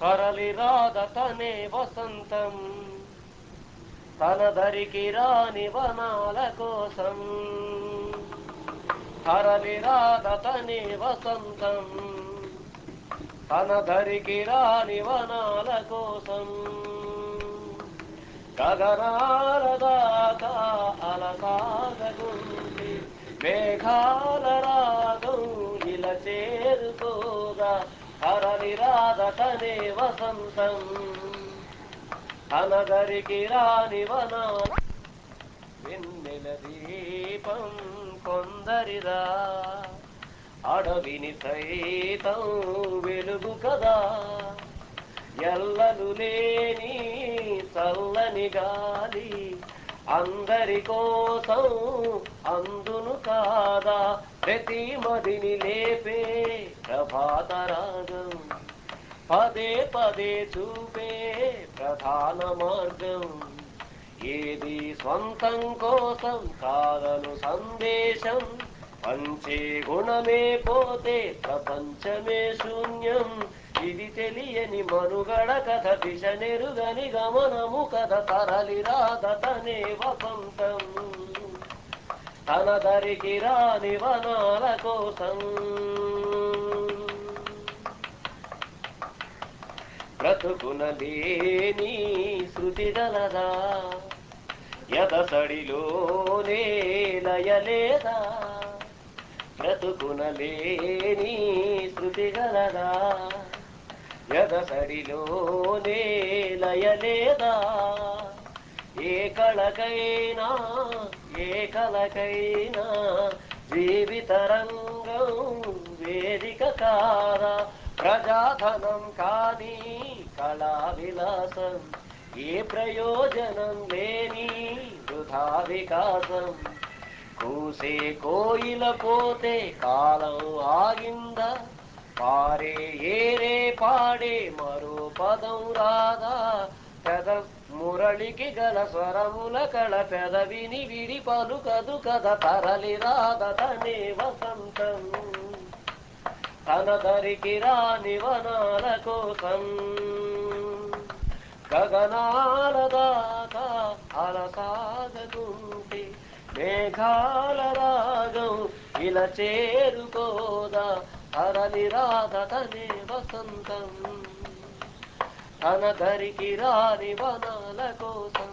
తరలి రాదతనే వసంతం తన దరికి రాని వనాల కోసం తరలి రాదతనే వసంతం తన దరికి రాని వనాల కోసం గగనాల దాకా అలసాగగుండి మేఘాల రాగం ఇలా చేరుకోగా తరలి రాదతనే వసంతం తన దరికి రాని వనాల వెన్నెల దీపం కొందరిదా అడవిని సైతం వెలుగు కదా ఎల్లలు లేని చల్లని గాలి అందరి కోసం అందును కాదా ప్రతి మదిని లేపే ప్రభాత రాగం పదే పదే చూపే ప్రధాన మార్గం ఏది స్వంతం కోసం కాదను సందేశం పంచే గుణమే పోతే ప్రపంచమే శూన్యం ఇది తెలియని మనుగడ కథ దిశ నెరుగని గమనము కథ తరలి రాదతనే వసంతం తన దరికి రాని వనాల కోసం బ్రతుకున లేని శృతి గలదా ఎదసడిలోనే లయలేదా బ్రతుకున లేని శృతి గలదా ఎదసడిలోనే లయలేదా ఏ కళకైనా ఏ కళకైనా జీవిత రంగం వేదిక కాదా ప్రజాధనం కానీ కళా విలాసం ఏ ప్రయోజనం లేని వృధా వికాసం కూసే కోయిల పోతే కాలం ఆగిందా పారే ఏరే పాడే మరో పదం రాదా పెద మురళికి గల స్వరముల కళ పెదవిని విడి పలుకదు కథ తరలి రాదతనే వసంతం తన దరికి రాని వనాల కోసం గగనాల దాకా అలసాగకుంటే మేఘాల రాగం ఇలా చేరుకోదా తరలి రాదతనే వసంతం తన దరికి రాని వనాల కోసం